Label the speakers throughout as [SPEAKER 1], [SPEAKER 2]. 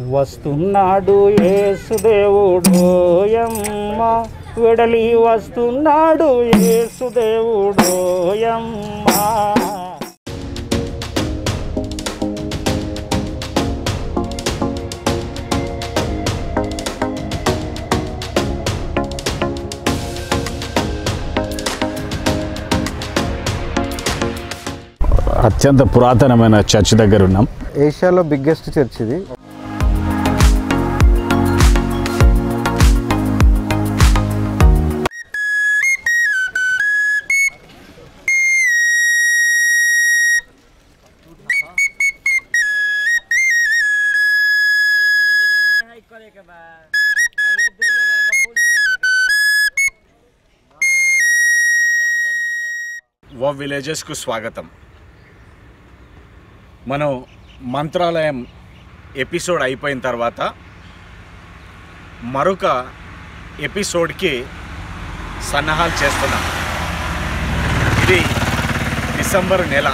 [SPEAKER 1] వస్తున్నాడు యేసుదేవుడు యమ్మ వెడలి వస్తున్నాడు యేసుదేవుడు యమ్మ
[SPEAKER 2] అత్యంత పురాతనమైన చర్చ్ దగ్గర ఉన్నాం
[SPEAKER 3] ఏషియాలో బిగ్గెస్ట్ చర్చ్ ఇది
[SPEAKER 2] వ విలేజెస్కు స్వాగతం మనం మంత్రాలయం ఎపిసోడ్ అయిపోయిన తర్వాత మరొక ఎపిసోడ్కి సన్నాహాలు చేస్తున్నాం ఇది డిసెంబర్ నెల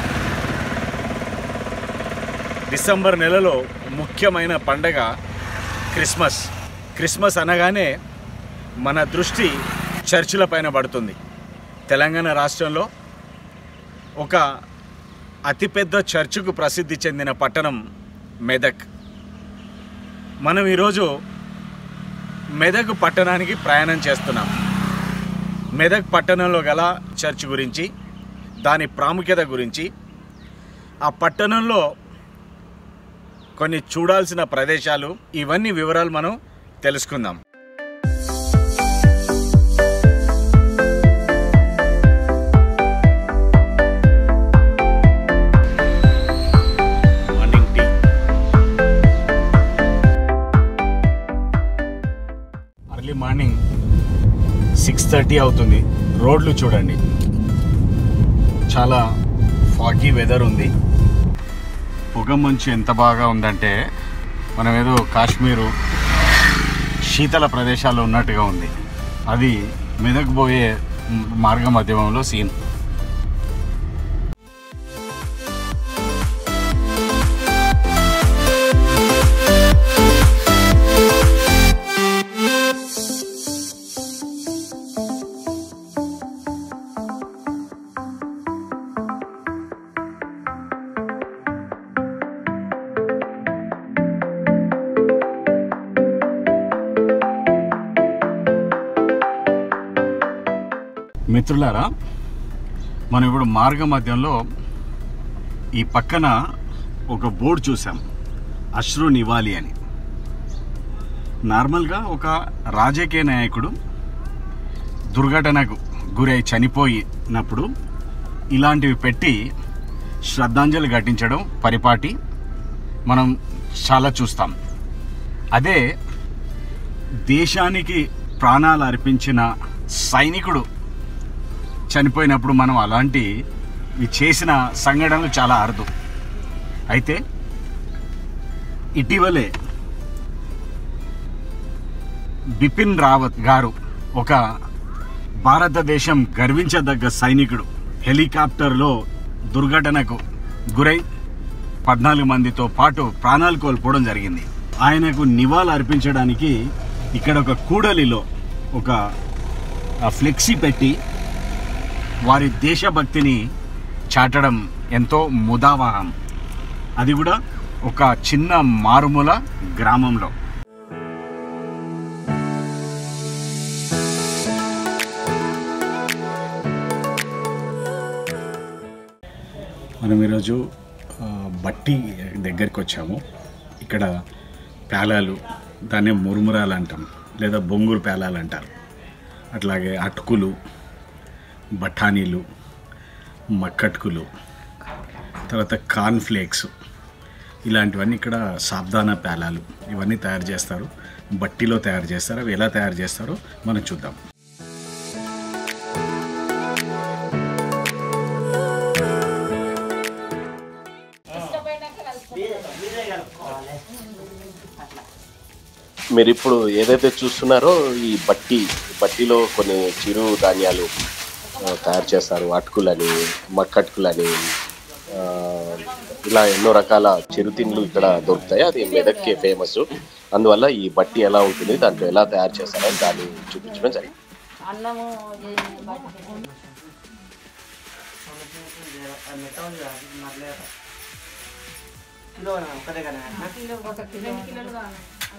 [SPEAKER 2] డిసెంబర్ నెలలో ముఖ్యమైన పండగ క్రిస్మస్ క్రిస్మస్ అనగానే మన దృష్టి చర్చిల పైన పడుతుంది తెలంగాణ రాష్ట్రంలో ఒక అతిపెద్ద చర్చుకు ప్రసిద్ధి చెందిన పట్టణం మెదక్ మనం ఈరోజు మెదక్ పట్టణానికి ప్రయాణం చేస్తున్నాం మెదక్ పట్టణంలో గల చర్చ్ గురించి దాని ప్రాముఖ్యత గురించి ఆ పట్టణంలో కొన్ని చూడాల్సిన ప్రదేశాలు ఇవన్నీ వివరాలు మనం తెలుసుకుందాం morning tea early morning six thirty అవుతుంది రోడ్లు చూడండి చాలా ఫాగీ వెదర్ ఉంది పొగ మంచు ఎంత బాగా ఉందంటే మనం ఏదో కాశ్మీరు శీతల ప్రదేశాల్లో ఉన్నట్టుగా ఉంది అది మెదక్ పోయే మార్గ మధ్యమంలో సీన్ మిత్రులారా మనం ఇప్పుడు మార్గ మధ్యంలో ఈ పక్కన ఒక బోర్డు చూసాం అశ్రు నివాలి అని నార్మల్గా ఒక రాజకీయ నాయకుడు దుర్ఘటనకు గురై చనిపోయినప్పుడు ఇలాంటివి పెట్టి శ్రద్ధాంజలి ఘటించడం పరిపాటి మనం చాలా చూస్తాం అదే దేశానికి ప్రాణాలు అర్పించిన సైనికుడు చనిపోయినప్పుడు మనం అలాంటి ఇవి చేసిన సంఘటనలు చాలా అరుదు అయితే ఇటీవలే బిపిన్ రావత్ గారు ఒక భారతదేశం గర్వించదగ్గ సైనికుడు హెలికాప్టర్లో దుర్ఘటనకు గురై పద్నాలుగు మందితో పాటు ప్రాణాలు కోల్పోవడం జరిగింది ఆయనకు నివాళులు అర్పించడానికి ఇక్కడ ఒక కూడలిలో ఒక ఆ, ఫ్లెక్సీ పెట్టి వారి దేశభక్తిని చాటడం ఎంతో ముదావహం అది కూడా ఒక చిన్న మారుమూల గ్రామంలో మనం ఈరోజు ఆ, బట్టి దగ్గరికి వచ్చాము ఇక్కడ పేలాలు దాన్ని మురుమురాలు అంటాం లేదా బొంగురు పేలాలు అంటారు అట్లాగే అటుకులు బఠానీలు మక్కటుకులు తర్వాత కార్న్ ఫ్లేక్స్ ఇలాంటివన్నీ ఇక్కడ సాబ్దానా పేలాలు ఇవన్నీ తయారు చేస్తారు బట్టిలో తయారు చేస్తారు అవి ఎలా తయారు చేస్తారో మనం చూద్దాం
[SPEAKER 4] మీరు ఇప్పుడు ఏదైతే చూస్తున్నారో ఈ బట్టి బట్టిలో కొన్ని చిరు ధాన్యాలు ఆ, తయారు చేస్తారు అటుకులని మక్కటుకులని ఆ, ఇలా ఎన్నో రకాల చిరుతిండ్లు ఇక్కడ దొరుకుతాయి అది మెదక్కి ఫేమస్ అందువల్ల ఈ బట్టి ఎలా ఉంటుంది దాంట్లో ఎలా తయారు చేస్తారని దాన్ని చూపించడం జరిగింది
[SPEAKER 5] అన్నము కిలో ఒక కిలో కిలోలు కావాలి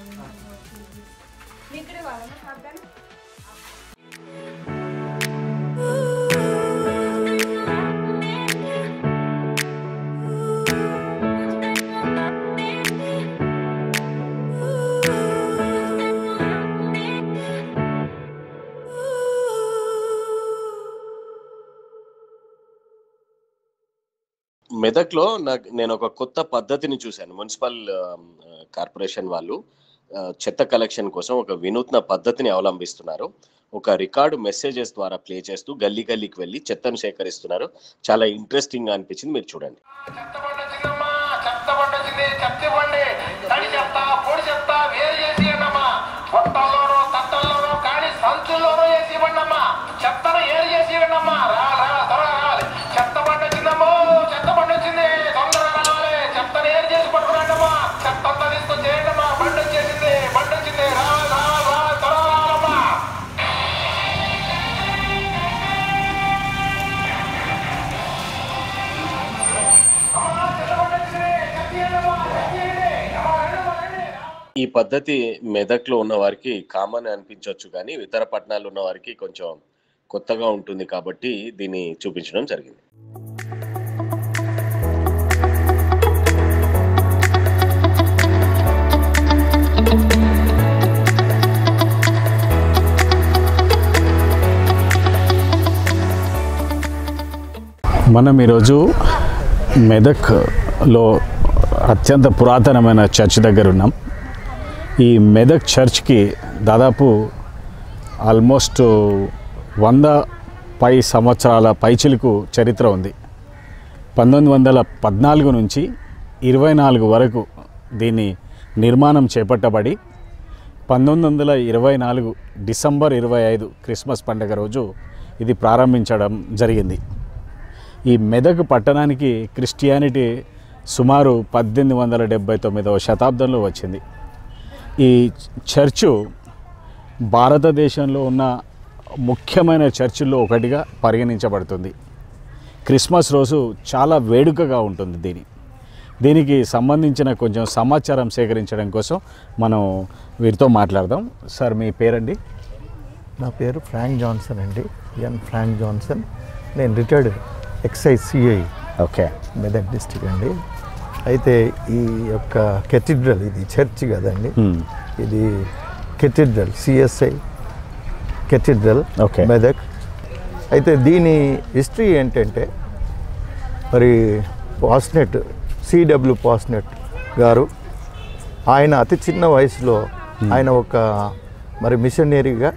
[SPEAKER 4] మెదక్లో నాకు నేను ఒక కొత్త పద్ధతిని చూశాను మున్సిపల్ ఆ, కార్పొరేషన్ వాళ్ళు ఆ, చెత్త కలెక్షన్ కోసం ఒక వినూత్న పద్ధతిని అవలంబిస్తున్నారు ఒక రికార్డు మెసేజెస్ ద్వారా ప్లే చేస్తూ గల్లీ గల్లీకి వెళ్ళి చెత్తను సేకరిస్తున్నారు చాలా ఇంట్రెస్టింగ్ గా అనిపించింది మీరు చూడండి
[SPEAKER 6] చెత్తబండి వచ్చిందమ్మా చెత్తబండి వచ్చింది చెత్తబండి తడి చెత్త పొడి చెత్త వేరు చేసి ఇవ్వండమ్మా పొట్టల్లోనూ తట్టల్లోనూ కానీ సంచుల్లోనూ వేసి ఇవ్వండమ్మా చెత్తను ఏరు చేసి ఇవ్వండమ్మా రా రా త్వరగా రావాలి చెత్తబండి వచ్చిందమ్మో చెత్తబండి వచ్చింది తొందరగా రావాలి చెత్తను ఏరు చేసి పట్టుకురండమ్మా చెత్త అంతా తీసుకొని చేయండమ్మా బండి వచ్చేసింది బండి వచ్చింది రావాలి రావాలి రావాలి త్వరగా రావాలమ్మా అమ్మా చెత్తబండి వచ్చింది చెత్త ఇవ్వండమ్మా చెత్త ఇవ్వండి అమ్మా రండమ్మా రండి
[SPEAKER 4] ఈ పద్ధతి మెదక్లో ఉన్న వారికి కామన్ అనిపించవచ్చు కానీ ఇతర పట్టణాల్లో ఉన్న వారికి కొంచెం కొత్తగా ఉంటుంది కాబట్టి దీన్ని చూపించడం జరిగింది
[SPEAKER 2] మనం ఈరోజు మెదక్లో అత్యంత పురాతనమైన చర్చ్ దగ్గర ఉన్నాం ఈ మెదక్ చర్చ్కి దాదాపు ఆల్మోస్ట్ వంద పై సంవత్సరాల పైచిలుకు చరిత్ర ఉంది పంతొమ్మిది వందల పద్నాలుగు నుంచి ఇరవై నాలుగు వరకు దీన్ని నిర్మాణం చేపట్టబడి పంతొమ్మిది వందల ఇరవై నాలుగు డిసెంబర్ ఇరవై ఐదు క్రిస్మస్ పండుగ రోజు ఇది ప్రారంభించడం జరిగింది ఈ మెదక్ పట్టణానికి క్రిస్టియానిటీ సుమారు పద్దెనిమిది వందల డెబ్బై తొమ్మిదవ శతాబ్దంలో వచ్చింది ఈ చర్చు భారతదేశంలో ఉన్న ముఖ్యమైన చర్చిల్లో ఒకటిగా పరిగణించబడుతుంది క్రిస్మస్ రోజు చాలా వేడుకగా ఉంటుంది దీని దీనికి సంబంధించిన కొంచెం సమాచారం సేకరించడం కోసం మనం వీరితో మాట్లాడదాం సార్ మీ పేరండి
[SPEAKER 7] నా పేరు ఫ్రాంక్ జాన్సన్ అండి ఎన్ ఫ్రాంక్ జాన్సన్ నేను retired excise CI
[SPEAKER 2] okay
[SPEAKER 7] Medak district అండి అయితే ఈ యొక్క కెథిడ్రల్ ఇది చర్చ్ కదండి
[SPEAKER 2] Hmm.
[SPEAKER 7] ఇది cathedral CSI cathedral
[SPEAKER 2] Okay.
[SPEAKER 7] Medak అయితే దీని హిస్టరీ ఏంటంటే మరి పాస్నెట్ సిడబ్ల్యూ పాస్నెట్ గారు ఆయన అతి చిన్న వయసులో ఆయన ఒక మరి మిషనరీగా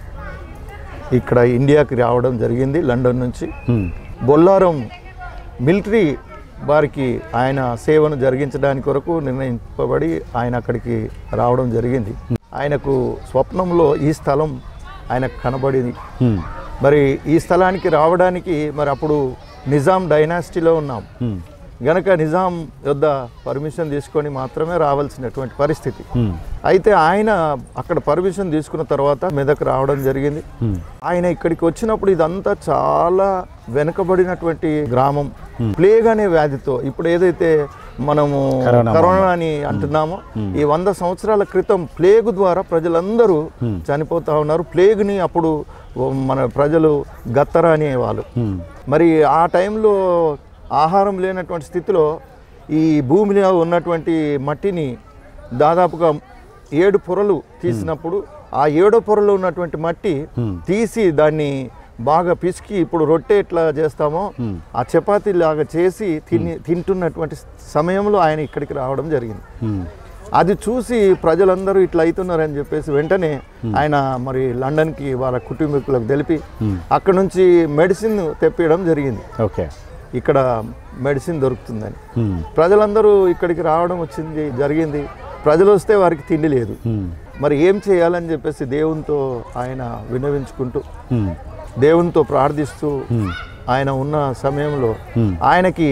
[SPEAKER 7] ఇక్కడ ఇండియాకి రావడం జరిగింది లండన్ నుంచి బొల్లారం మిలిటరీ వారికి ఆయన సేవను జరిగించడానికి కొరకు నిర్ణయింపబడి ఆయన అక్కడికి రావడం జరిగింది ఆయనకు స్వప్నంలో ఈ స్థలం ఆయనకు కనబడింది మరి ఈ స్థలానికి రావడానికి మరి అప్పుడు నిజాం డైనాసిటీలో ఉన్నాం గనక నిజాం యొద్ద పర్మిషన్ తీసుకొని మాత్రమే రావాల్సినటువంటి పరిస్థితి అయితే ఆయన అక్కడ పర్మిషన్ తీసుకున్న తర్వాత మెదక్ రావడం జరిగింది ఆయన ఇక్కడికి వచ్చినప్పుడు ఇదంతా చాలా వెనుకబడినటువంటి గ్రామం ప్లేగ్ అనే వ్యాధితో ఇప్పుడు ఏదైతే మనము
[SPEAKER 2] కరోనా
[SPEAKER 7] కరోనా అని అంటున్నామో ఈ వంద సంవత్సరాల క్రితం ప్లేగ్ ద్వారా ప్రజలందరూ చనిపోతా ఉన్నారు ప్లేగ్ని అప్పుడు మన ప్రజలు గత్తర అనేవాళ్ళు మరి ఆ టైంలో ఆహారం లేనటువంటి స్థితిలో ఈ భూమిలో ఉన్నటువంటి మట్టిని దాదాపుగా ఏడు పొరలు తీసినప్పుడు ఆ ఏడో పొరలో ఉన్నటువంటి మట్టి తీసి దాన్ని బాగా పిసికి ఇప్పుడు రొట్టె ఎట్లా చేస్తామో ఆ చపాతీ లాగా చేసి తిని తింటున్నటువంటి సమయంలో ఆయన ఇక్కడికి రావడం జరిగింది అది చూసి ప్రజలందరూ ఇట్లా అవుతున్నారని చెప్పేసి వెంటనే ఆయన మరి లండన్కి వాళ్ళ కుటుంబీకులకు తెలిపి అక్కడ నుంచి మెడిసిన్ తెప్పియడం జరిగింది
[SPEAKER 2] ఓకే
[SPEAKER 7] ఇక్కడ మెడిసిన్ దొరుకుతుందని ప్రజలందరూ ఇక్కడికి రావడం వచ్చింది జరిగింది ప్రజలు వస్తే వారికి తిండి లేదు మరి ఏం చేయాలని చెప్పేసి దేవునితో ఆయన విన్నవించుకుంటూ దేవునితో ప్రార్థిస్తూ ఆయన ఉన్న సమయంలో ఆయనకి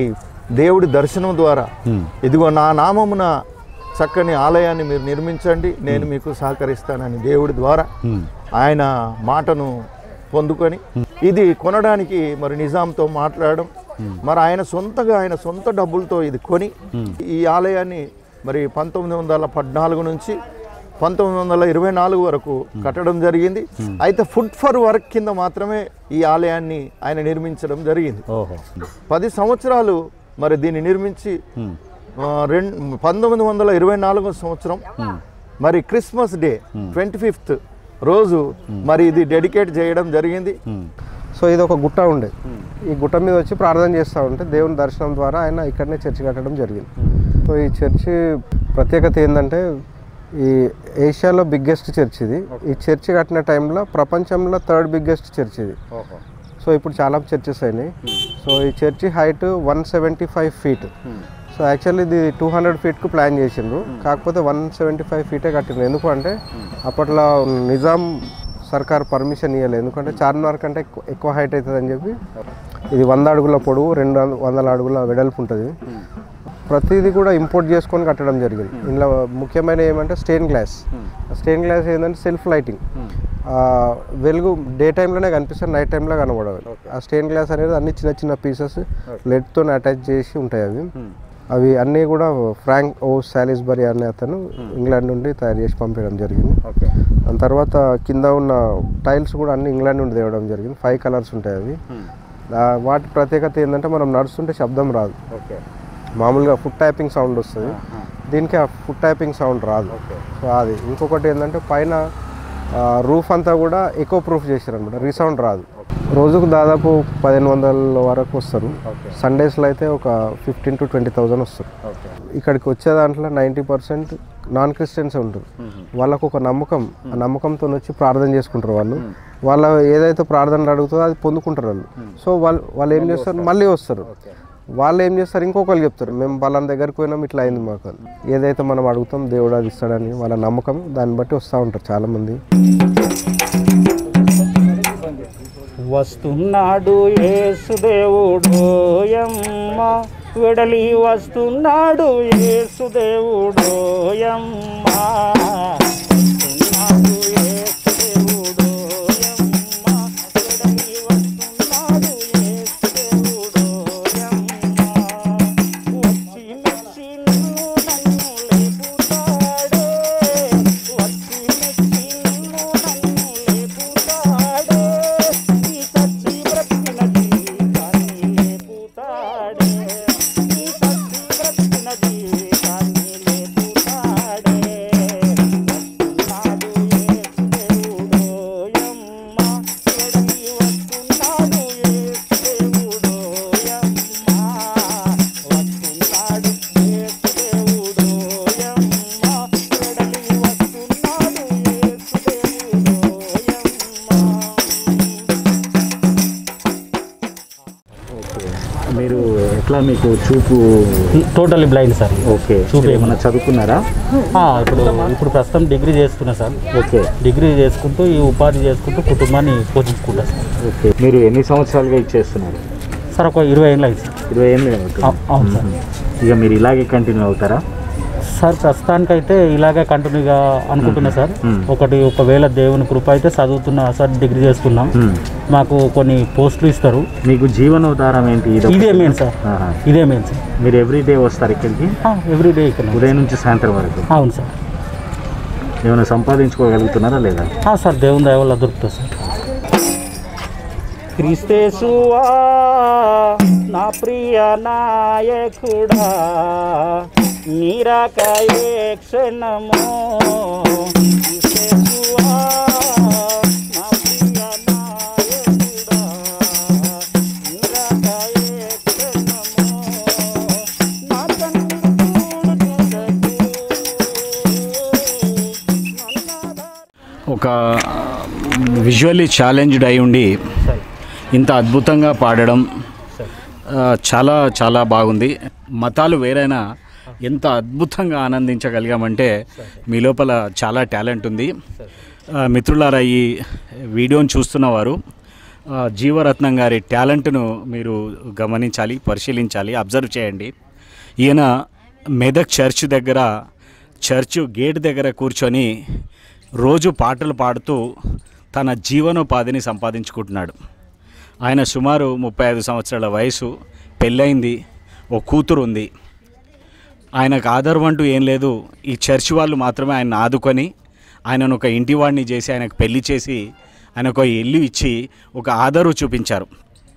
[SPEAKER 7] దేవుడి దర్శనం ద్వారా ఇదిగో నా నామమున చక్కని ఆలయాన్ని మీరు నిర్మించండి నేను మీకు సహకరిస్తానని దేవుడి ద్వారా ఆయన మాటను పొందుకొని ఇది కొనడానికి మరి నిజాంతో మాట్లాడడం మరి ఆయన సొంతగా ఆయన సొంత డబ్బులతో ఇది కొని ఈ ఆలయాన్ని మరి పంతొమ్మిది వందల పద్నాలుగు నుంచి పంతొమ్మిది వందల ఇరవై నాలుగు వరకు కట్టడం జరిగింది అయితే ఫుడ్ ఫర్ వర్క్ కింద మాత్రమే ఈ ఆలయాన్ని ఆయన నిర్మించడం జరిగింది
[SPEAKER 2] ఓహో
[SPEAKER 7] పది సంవత్సరాలు మరి దీన్ని నిర్మించి రెండు పంతొమ్మిది వందల ఇరవై నాలుగో సంవత్సరం మరి క్రిస్మస్ డే ట్వంటీ ఫిఫ్త్ రోజు మరి ఇది డెడికేట్ చేయడం జరిగింది
[SPEAKER 3] సో ఇది ఒక గుట్ట ఉండే ఈ గుట్ట మీద వచ్చి ప్రార్థన చేస్తూ ఉంటే దేవుని దర్శనం ద్వారా ఆయన ఇక్కడనే చర్చి కట్టడం జరిగింది సో ఈ చర్చి ప్రత్యేకత ఏంటంటే ఈ ఏషియాలో బిగ్గెస్ట్ చర్చ్ ఇది ఈ చర్చి కట్టిన టైంలో ప్రపంచంలో థర్డ్ బిగ్గెస్ట్ చర్చ్ ఇది సో ఇప్పుడు చాలా చర్చెస్ అయినాయి సో ఈ చర్చి height one seventy five feet so actually ఇది టూ హండ్రెడ్ ఫీట్కు ప్లాన్ చేసిండ్రు కాకపోతే వన్ సెవెంటీ ఫైవ్ ఫీటే కట్టిండ్రు ఎందుకు అంటే అప్పట్లో నిజాం సర్కార్ పర్మిషన్ ఇవ్వలేదు ఎందుకంటే చార్మినార్ కంటే ఎక్కువ ఎక్కువ హైట్ అవుతుంది అని చెప్పి ఇది వంద అడుగుల పొడవు రెండు వందల అడుగుల వెడల్పు ఉంటుంది ప్రతిదీ కూడా ఇంపోర్ట్ చేసుకొని కట్టడం జరిగింది ఇందులో ముఖ్యమైన ఏమంటే స్టెయిన్ గ్లాస్ స్టెయిన్ గ్లాస్ ఏంటంటే సెల్ఫ్ లైటింగ్ వెలుగు డే టైంలోనే కనిపిస్తుంది నైట్ టైంలో కనబడదు ఆ స్టెయిన్ గ్లాస్ అనేది అన్ని చిన్న చిన్న పీసెస్ లెడ్తో అటాచ్ చేసి ఉంటాయి అవి అవి అన్నీ కూడా ఫ్రాంక్ ఓ సాలిస్బరీ అనే అతను ఇంగ్లాండ్ నుండి తయారు చేసి పంపించడం జరిగింది దాని తర్వాత కింద ఉన్న టైల్స్ కూడా అన్ని ఇంగ్లాండ్ నుండి తేవడం జరిగింది ఫైవ్ కలర్స్ ఉంటాయి అవి దా- వాటి ప్రత్యేకత ఏంటంటే మనం నడుస్తుంటే శబ్దం రాదు మామూలుగా ఫుడ్ ట్యాపింగ్ సౌండ్ వస్తుంది దీనికి ఆ ఫుడ్ ట్యాపింగ్ సౌండ్ రాదు సో అది ఇంకొకటి ఏంటంటే పైన రూఫ్ అంతా కూడా ఎకో ప్రూఫ్ చేశారు అనమాట రీసౌండ్ రాదు రోజుకు దాదాపు పదిహేను వందల వరకు వస్తారు సండేస్లో అయితే ఒక ఫిఫ్టీన్ టు ట్వంటీ థౌజండ్ వస్తారు ఇక్కడికి వచ్చే దాంట్లో నైంటీ పర్సెంట్ నాన్ క్రిస్టియన్స్ ఉంటారు వాళ్ళకు ఒక నమ్మకం ఆ నమ్మకంతో వచ్చి ప్రార్థన చేసుకుంటారు వాళ్ళు వాళ్ళ ఏదైతే ప్రార్థనలు అడుగుతుందో అది పొందుకుంటారు వాళ్ళు సో వాళ్ళు వాళ్ళు ఏం చేస్తారు మళ్ళీ వస్తారు వాళ్ళు ఏం చేస్తారు ఇంకొకరు చెప్తారు మేము వాళ్ళ దగ్గరికి పోయినాం ఇట్లా అయింది మాకు అని. ఏదైతే మనం అడుగుతాం దేవుడు అది ఇస్తాడని వాళ్ళ నమ్మకం దాన్ని బట్టి వస్తూ ఉంటారు చాలామంది
[SPEAKER 1] వస్తున్నాడు యేసుదేవుడు యమ్మ వెడలి వస్తున్నాడు యేసుదేవుడు యమ్మ వస్తున్నాడు యేసుదేవుడు యమ్మ వెడలి వస్తున్నాడు యేసుదేవుడు యమ్మ వచ్చి మెచ్చి నిన్ను నన్ను లేపుతాడే వచ్చి మెచ్చి నిన్ను నన్ను లేపుతాడే ఈ సచ్చి బ్రతికిన జీవితాన్ని లేపుతాడే ఈ సచ్చి బ్రతికిన జీవితాన్ని లేపుతాడే వస్తున్నాడు యేసుదేవుడు యమ్మ వెడలి వస్తున్నాడు యేసుదేవుడు యమ్మ వస్తున్నాడు యేసుదేవుడు యమ్మ వెడలి వస్తున్నాడు యేసుదేవుడు యమ్మ
[SPEAKER 2] మీరు ఎట్లా మీకు చూపు
[SPEAKER 8] టోటల్లీ బ్లైండ్ సార్
[SPEAKER 2] ఓకే
[SPEAKER 8] చూపు
[SPEAKER 2] ఏమన్నా చదువుకున్నారా
[SPEAKER 8] ఆ, ఇప్పుడు ఇప్పుడు ప్రస్తుతం డిగ్రీ చేస్తున్నా సార్
[SPEAKER 2] ఓకే
[SPEAKER 8] డిగ్రీ చేసుకుంటూ ఈ ఉపాధి చేసుకుంటూ కుటుంబాన్ని పోషించుకుంటా సార్
[SPEAKER 2] ఓకే మీరు ఎన్ని సంవత్సరాలుగా ఇచ్చేస్తున్నారు
[SPEAKER 8] సార్ ఒక ఇరవై ఏళ్ళు అయింది సార్
[SPEAKER 2] ఇరవై ఎనిమిది అవుతుంది
[SPEAKER 8] అవు- అవును సార్
[SPEAKER 2] ఇక మీరు ఇలాగే కంటిన్యూ అవుతారా
[SPEAKER 8] సార్ ప్రస్తుతానికైతే ఇలాగే కంటిన్యూగా అనుకుంటున్నా సార్ ఒకటి ఒకవేళ దేవుని కృప అయితే చదువుతున్నా సార్ డిగ్రీ చేస్తున్నాం మాకు కొన్ని పోస్టులు ఇస్తారు
[SPEAKER 2] మీకు జీవనోధారం ఏంటి ఇది
[SPEAKER 8] ఇదే మెయిన్ సార్
[SPEAKER 2] ఆహా.
[SPEAKER 8] ఇదే మెయిన్ సార్
[SPEAKER 2] మీరు ఎవ్రీ డే వస్తారు ఇక్కడికి
[SPEAKER 8] ఎవ్రీ డే ఇక్కడ
[SPEAKER 2] ఉదయం నుంచి సాయంత్రం వరకు
[SPEAKER 8] అవును సార్
[SPEAKER 2] ఏమైనా సంపాదించుకోగలుగుతున్నారా లేదా
[SPEAKER 8] ఆ, సార్ దేవుని దయ వల్ల దొరుకుతుంది సార్
[SPEAKER 1] క్రీస్తేసువా నా ప్రియ నాయకుడా నీరాకాయే క్షణము క్రీస్తేసువా నా ప్రియ నాయకుడా నీరాకాయే క్షణము నా కన్నులు చూడకు
[SPEAKER 2] ఒక విజువల్లీ ఛాలెంజ్డ్ అయి ఉండి ఇంత అద్భుతంగా పాడడం ఆ, చాలా చాలా బాగుంది మతాలు వేరైనా ఎంత అద్భుతంగా ఆనందించగలిగామంటే మీ లోపల చాలా టాలెంట్ ఉంది ఆ, మిత్రులారా ఈ వీడియోని చూస్తున్నవారు ఆ, జీవరత్నం గారి టాలెంట్ను మీరు గమనించాలి పరిశీలించాలి అబ్జర్వ్ చేయండి ఈయన మెదక్ చర్చ్ దగ్గర చర్చ్ గేట్ దగ్గర కూర్చొని రోజు పాటలు పాడుతూ తన జీవనోపాధిని సంపాదించుకుంటున్నాడు ఆయన సుమారు ముప్పై ఐదు సంవత్సరాల వయసు పెళ్ళయింది ఓ కూతురు ఉంది ఆయనకు ఆధారం అంటూ ఏం లేదు ఈ చర్చి వాళ్ళు మాత్రమే ఆయన ఆదుకొని ఆయనను ఒక ఇంటివాడిని చేసి ఆయనకు పెళ్లి చేసి ఆయన ఒక ఇల్లు ఇచ్చి ఒక ఆధారు చూపించారు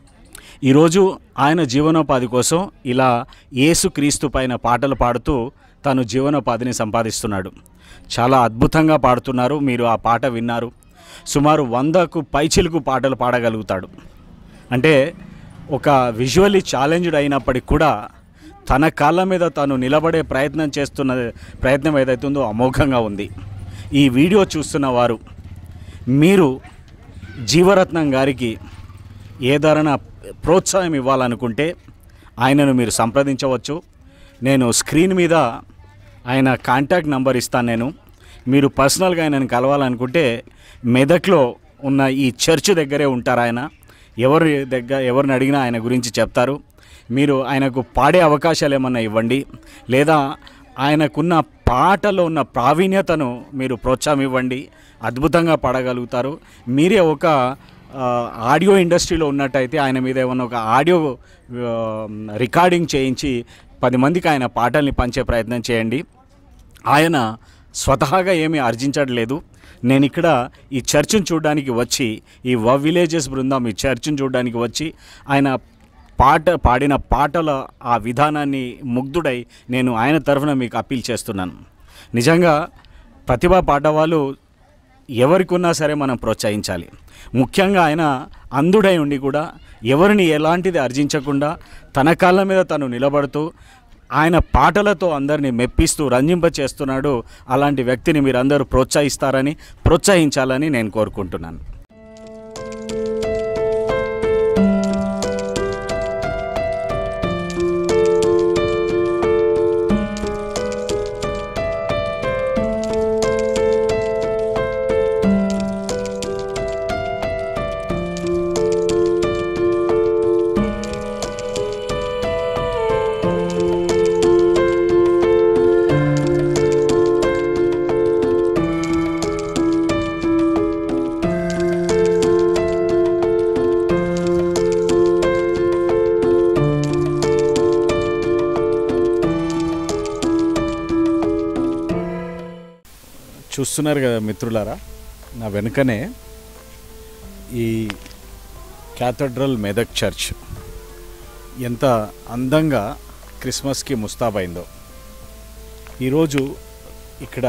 [SPEAKER 2] ఈరోజు ఆయన జీవనోపాధి కోసం ఇలా యేసుక్రీస్తు పైన పాటలు పాడుతూ తను జీవనోపాధిని సంపాదిస్తున్నాడు చాలా అద్భుతంగా పాడుతున్నారు మీరు ఆ పాట విన్నారు సుమారు వందకు పైచిలుకు పాటలు పాడగలుగుతాడు అంటే ఒక విజువల్లీ ఛాలెంజ్డ్ అయినప్పటికి కూడా తన కాళ్ళ మీద తాను నిలబడే ప్రయత్నం చేస్తున్న ప్రయత్నం ఏదైతుందో అమోఘంగా ఉంది ఈ వీడియో చూస్తున్న వారు మీరు జీవరత్నం గారికి ఏదైనా ప్రోత్సాహం ఇవ్వాలనుకుంటే ఆయనను మీరు సంప్రదించవచ్చు నేను స్క్రీన్ మీద ఆయన కాంటాక్ట్ నంబర్ ఇస్తాను నేను మీరు పర్సనల్గా ఆయనను కలవాలనుకుంటే మెదక్లో ఉన్న ఈ చర్చ్ దగ్గరే ఉంటారు ఆయన ఎవరి దగ్గర ఎవరిని అడిగినా ఆయన గురించి చెప్తారు మీరు ఆయనకు పాడే అవకాశాలు ఏమన్నా ఇవ్వండి లేదా ఆయనకున్న పాటలో ఉన్న ప్రావీణ్యతను మీరు ప్రోత్సాహం ఇవ్వండి అద్భుతంగా పాడగలుగుతారు మీరే ఒక ఆ, ఆడియో ఇండస్ట్రీలో ఉన్నట్టయితే ఆయన మీద ఏమన్నా ఒక ఆడియో ఆ, రికార్డింగ్ చేయించి పది మందికి ఆయన పాటల్ని పంచే ప్రయత్నం చేయండి ఆయన స్వతహాగా ఏమీ ఆర్జించట్లేదు నేను ఇక్కడ ఈ చర్చ్ను చూడడానికి వచ్చి ఈ వ విలేజెస్ బృందం ఈ చర్చ్ను చూడడానికి వచ్చి ఆయన పాట పాడిన పాటల ఆ విధానాన్ని ముగ్ధుడై నేను ఆయన తరఫున మీకు అప్పీల్ చేస్తున్నాను నిజంగా ప్రతిభా పాటవాళ్ళు ఎవరికి ఉన్నా సరే మనం ప్రోత్సహించాలి ముఖ్యంగా ఆయన అంధుడై ఉండి కూడా ఎవరిని ఎలాంటిది అర్జించకుండా తన కాళ్ళ మీద తను నిలబడుతూ ఆయన పాటలతో అందరినీ మెప్పిస్తూ రంజింప చేస్తున్నాడు అలాంటి వ్యక్తిని మీరందరూ ప్రోత్సహిస్తారని ప్రోత్సహించాలని నేను కోరుకుంటున్నాను చూస్తున్నారు కదా మిత్రులారా నా వెనుకనే ఈ క్యాథడ్రల్ మెదక్ చర్చ్ ఎంత అందంగా క్రిస్మస్కి ముస్తాబైందో ఈరోజు ఇక్కడ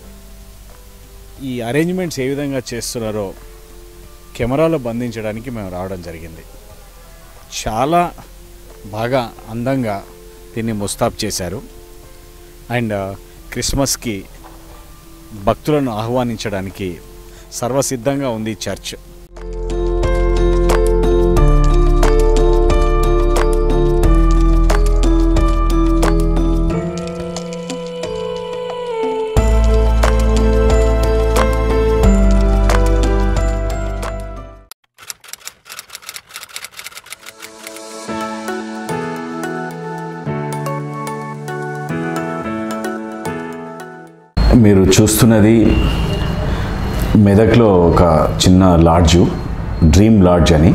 [SPEAKER 2] ఈ అరేంజ్మెంట్స్ ఏ విధంగా చేస్తున్నారో కెమెరాలో బంధించడానికి మేము రావడం జరిగింది చాలా బాగా అందంగా దీన్ని ముస్తాబ్ చేశారు అండ్ క్రిస్మస్కి భక్తులను ఆహ్వానించడానికి సర్వసిద్ధంగా ఉంది ఈ చర్చ్ మీరు చూస్తున్నది మెదక్లో ఒక చిన్న లాడ్జు డ్రీమ్ లాడ్జ్ అని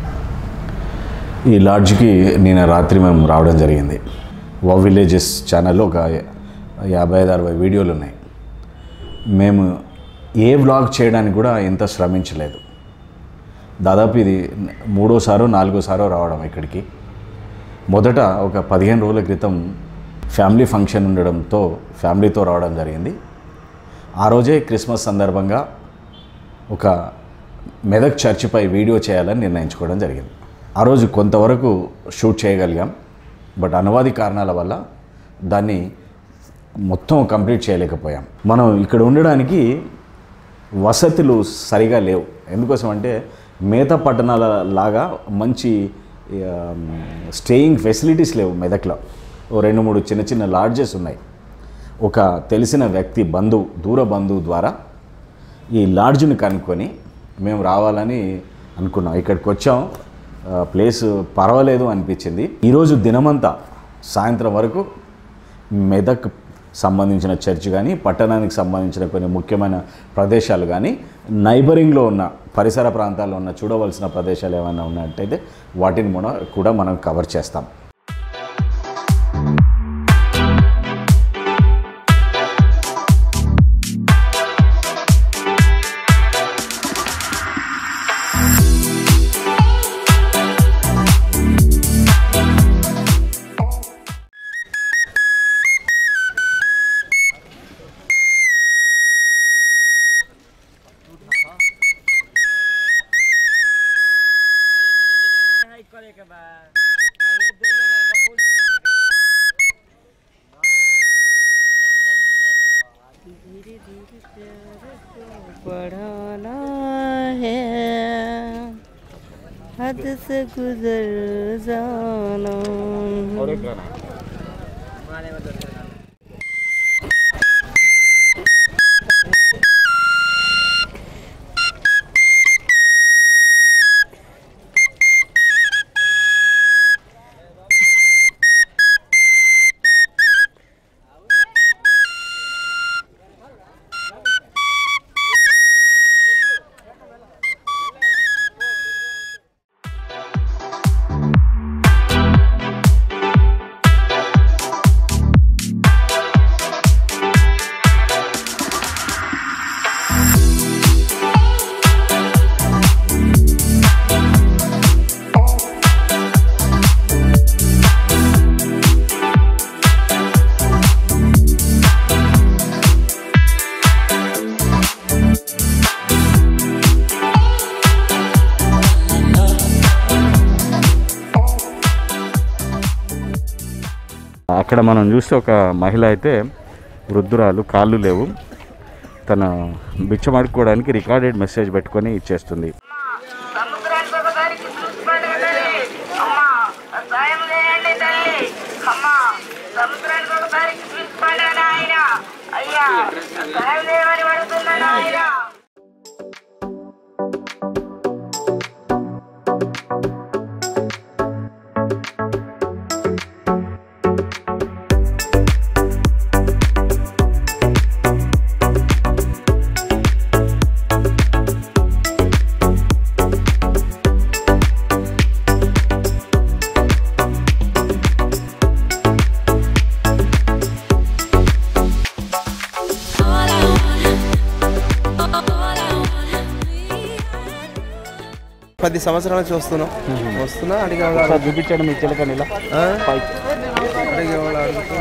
[SPEAKER 2] ఈ లాడ్జ్కి నిన్న రాత్రి మేము రావడం జరిగింది వా విలేజెస్ ఛానల్లో ఒక యాభై ఐదు అరవై వీడియోలు ఉన్నాయి మేము ఏ వ్లాగ్ చేయడానికి కూడా ఎంత శ్రమించలేదు దాదాపు ఇది మూడోసారో నాలుగోసారో రావడం ఇక్కడికి మొదట ఒక పదిహేను రోజుల క్రితం ఫ్యామిలీ ఫంక్షన్ ఉండడంతో ఫ్యామిలీతో రావడం జరిగింది ఆ రోజే క్రిస్మస్ సందర్భంగా ఒక మెదక్ చర్చిపై వీడియో చేయాలని నిర్ణయించుకోవడం జరిగింది ఆ రోజు కొంతవరకు షూట్ చేయగలిగాం బట్ అనువాది కారణాల వల్ల దాన్ని మొత్తం కంప్లీట్ చేయలేకపోయాం మనం ఇక్కడ ఉండడానికి వసతులు సరిగా లేవు ఎందుకోసం అంటే మిగతా పట్టణాల లాగా మంచి స్టేయింగ్ ఫెసిలిటీస్ లేవు మెదక్లో ఓ రెండు మూడు చిన్న చిన్న లాడ్జెస్ ఉన్నాయి ఒక తెలిసిన వ్యక్తి బంధువు దూర బంధువు ద్వారా ఈ లాడ్జ్ని కనుక్కొని మేము రావాలని అనుకున్నాం ఇక్కడికి వచ్చాం ఆ, ప్లేస్ పర్వాలేదు అనిపించింది ఈరోజు దినమంతా సాయంత్రం వరకు మెదక్ సంబంధించిన చర్చ్ కానీ పట్టణానికి సంబంధించిన కొన్ని ముఖ్యమైన ప్రదేశాలు కానీ నైబరింగ్లో ఉన్న పరిసర ప్రాంతాల్లో ఉన్న చూడవలసిన ప్రదేశాలు ఏమైనా ఉన్నట్టయితే వాటిని కూడా కూడా మనం కవర్ చేస్తాం
[SPEAKER 9] बढ़ाना है हद से गुजर जाना
[SPEAKER 2] అక్కడ మనం చూస్తే ఒక మహిళ అయితే వృద్ధురాలు కాళ్ళు లేవు తన బిచ్చమడుకోవడానికి రికార్డెడ్ మెసేజ్ పెట్టుకొని ఇచ్చేస్తుంది
[SPEAKER 5] సముద్రానికి ఒకసారి చూసుకోండి తల్లి అమ్మా సాయం చేయండి తల్లి అమ్మా సముద్రానికి ఒకసారి చూసుకోండి నాయన అయ్యా సాయం చేయమని పడుతున్నా నాయన
[SPEAKER 3] పది సంవత్సరాల నుంచి వస్తున్నాం వస్తున్నా అడిగే
[SPEAKER 2] చూపించండి మీ చిలకని ఇలా
[SPEAKER 3] అడిగే వాళ్ళు అడుగుతూ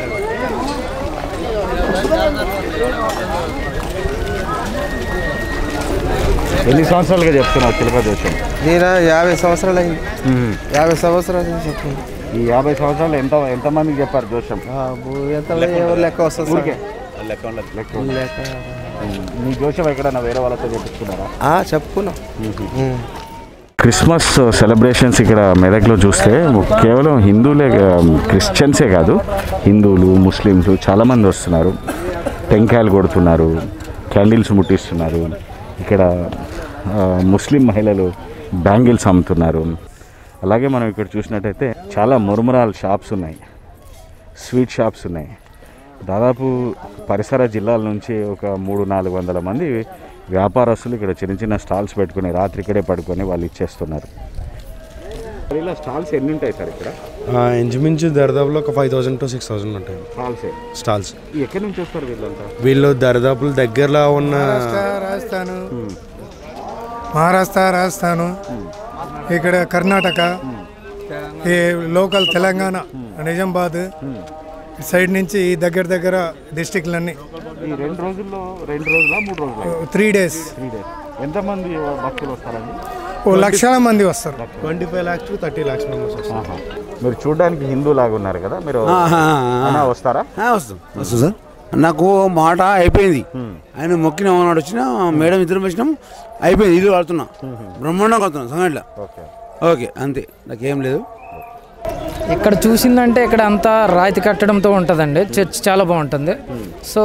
[SPEAKER 2] ఎన్ని సంవత్సరాలుగా చెప్తున్నావు చిలక జోషం
[SPEAKER 3] నేను యాభై సంవత్సరాలు అయింది యాభై సంవత్సరాలు నుంచి చెప్తుంది
[SPEAKER 2] ఈ యాభై సంవత్సరాలు ఎంత ఎంతమందికి చెప్పారు జోషం
[SPEAKER 3] ఎంత ఎవరు లెక్క వస్తుంది సార్?
[SPEAKER 2] లెక్క
[SPEAKER 3] లెక్క
[SPEAKER 2] మీ జోషం ఎక్కడన్నా వేరే వాళ్ళతో చెప్పించుకున్నారా
[SPEAKER 3] ఆ, చెప్పుకున్నాం ఉమ్.
[SPEAKER 2] క్రిస్మస్ సెలబ్రేషన్స్ ఇక్కడ మెదక్లో చూస్తే కేవలం హిందువులే కా- క్రిస్టియన్సే కాదు హిందువులు ముస్లిమ్స్ చాలామంది వస్తున్నారు టెంకాయలు కొడుతున్నారు క్యాండిల్స్ ముట్టిస్తున్నారు ఇక్కడ ఆ, ముస్లిం మహిళలు బ్యాంగిల్స్ అమ్ముతున్నారు అలాగే మనం ఇక్కడ చూసినట్టయితే చాలా మురుమురాల్ షాప్స్ ఉన్నాయి స్వీట్ షాప్స్ ఉన్నాయి దాదాపు పరిసర జిల్లాల నుంచి ఒక మూడు నాలుగు వందల మంది వ్యాపారస్తులు ఇక్కడ చిన్న చిన్న స్టాల్స్ పెట్టుకుని రాత్రి ఇక్కడే పడుకొని వాళ్ళు ఇచ్చేస్తున్నారు ఇలా స్టాల్స్ ఎన్ని ఉంటాయి సార్ ఇక్కడ
[SPEAKER 10] ఆ, ఇంచుమించు దరిదాపులో ఒక five thousand to six thousand ఉంటాయి
[SPEAKER 2] స్టాల్సే
[SPEAKER 10] స్టాల్స్
[SPEAKER 2] ఎక్కడి నుంచి వస్తారు వీళ్ళంతా
[SPEAKER 10] వీళ్ళు దరిదాపులు దగ్గరలో ఉన్న
[SPEAKER 11] రాజస్థాన్ మహారాష్ట్ర రాజస్థాన్ ఇక్కడ కర్ణాటక ఈ లోకల్ తెలంగాణ నిజామాబాద్ సైడ్ నుంచి ఈ దగ్గర దగ్గర డిస్టిక్లన్నీ
[SPEAKER 2] ఈ రెండు రోజుల్లో రెండు రోజుల మూడు రోజుల
[SPEAKER 11] త్రీ డేస్
[SPEAKER 2] త్రీ డేస్ ఎంతమంది భక్తులు వస్తారండి
[SPEAKER 11] ఓ లక్షల మంది వస్తారు
[SPEAKER 10] twenty five lakhs to thirty lakhs members వస్తారు
[SPEAKER 2] ఆహా. మీరు చూడడానికి హిందూ లాగా ఉన్నారు కదా మీరు అన్నా వస్తారా
[SPEAKER 12] వస్తాం వస్తాం సార్ నాకు మాట అయిపోయింది ఆయన మొక్కిన నాడు వచ్చిన మేడం ఇద్దరం వచ్చినాం అయిపోయింది ఇల్లు కడుతున్నా బ్రహ్మాండం కడుతున్నా సంగట్లా
[SPEAKER 2] ఓకే
[SPEAKER 12] ఓకే అంతే నాకేం లేదు
[SPEAKER 13] ఇక్కడ చూసిందంటే ఇక్కడ అంతా రాతి కట్టడంతో ఉంటుందండి చర్చ్ చాలా బాగుంటుంది సో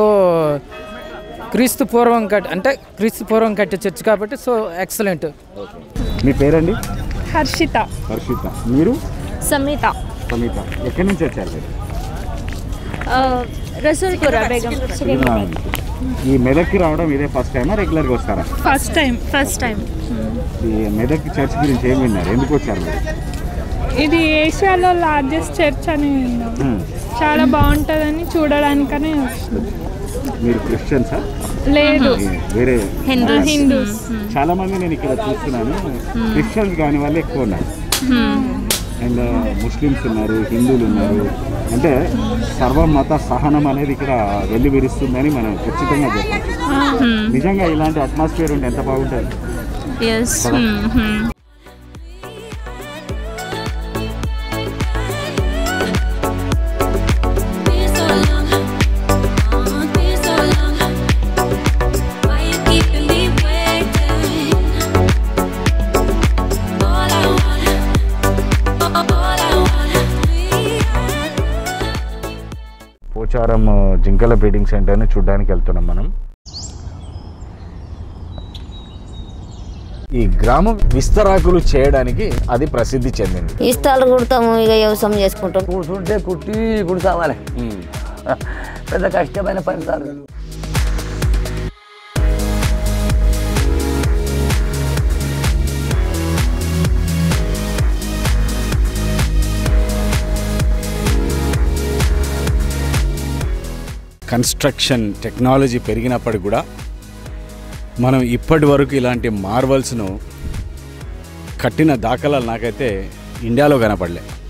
[SPEAKER 13] క్రీస్తు పూర్వం కట్ అంటే క్రీస్తు పూర్వం కట్టే చర్చ్ కాబట్టి సో ఎక్సలెంట్
[SPEAKER 2] మీ పేరండి
[SPEAKER 14] హర్షిత
[SPEAKER 2] హర్షిత మీరు
[SPEAKER 14] సమీత
[SPEAKER 2] సమీత ఎక్కడి నుంచి వచ్చారు మీరు
[SPEAKER 14] రసూల్పుర బేగం
[SPEAKER 2] ఈ మెదక్కి రావడం ఇదే ఫస్ట్ టైమా రెగ్యులర్గా వస్తారా
[SPEAKER 14] ఫస్ట్ టైం ఫస్ట్ టైం
[SPEAKER 2] ఈ మెదక్ చర్చ్ గురించి ఏం విన్నారు ఎందుకు వచ్చారు మీరు
[SPEAKER 14] ఇది ఏషియాలో లార్జెస్ట్ చర్చ్ అని విన్నాం
[SPEAKER 2] మ్మ్.
[SPEAKER 14] చాలా బాగుంటుందని చూడడానికనే వచ్చినాం.
[SPEAKER 2] మీరు క్రిస్టియన్సా
[SPEAKER 14] లేదు
[SPEAKER 2] వేరే
[SPEAKER 14] హిందూస్. హిందూస్.
[SPEAKER 2] చాలా మంది నేను ఇక్కడ చూస్తున్నాను క్రిస్టియన్స్ కాని వాళ్ళు ఎక్కువ ఉన్నారు అండ్ ముస్లిమ్స్ ఉన్నారు హిందువులు ఉన్నారు అంటే సర్వమత సహనం అనేది ఇక్కడ వెళ్ళి విరుస్తుందని మనం ఖచ్చితంగా చెప్పాలి నిజంగా ఇలాంటి అట్మాస్ఫియర్ ఉంటే ఎంత బాగుంటుంది
[SPEAKER 15] ఎస్
[SPEAKER 2] కదా? పోచారం జింకల బ్రీడింగ్ సెంటర్ని చూడడానికి వెళ్తున్నాం మనం ఈ గ్రామం విస్తరాకులు చేయడానికి అది ప్రసిద్ధి చెందింది
[SPEAKER 16] ఇష్టాలు కుడతాము ఇక వ్యవసాయం చేసుకుంటాం
[SPEAKER 17] కూర్చుంటే కుట్టి కుడిసావాలి పెద్ద కష్టమైన పని సార్
[SPEAKER 2] కన్స్ట్రక్షన్ టెక్నాలజీ పెరిగినప్పటికి కూడా మనం ఇప్పటి వరకు ఇలాంటి మార్వల్స్ను కట్టిన దాఖలాలు నాకైతే ఇండియాలో కనపడలే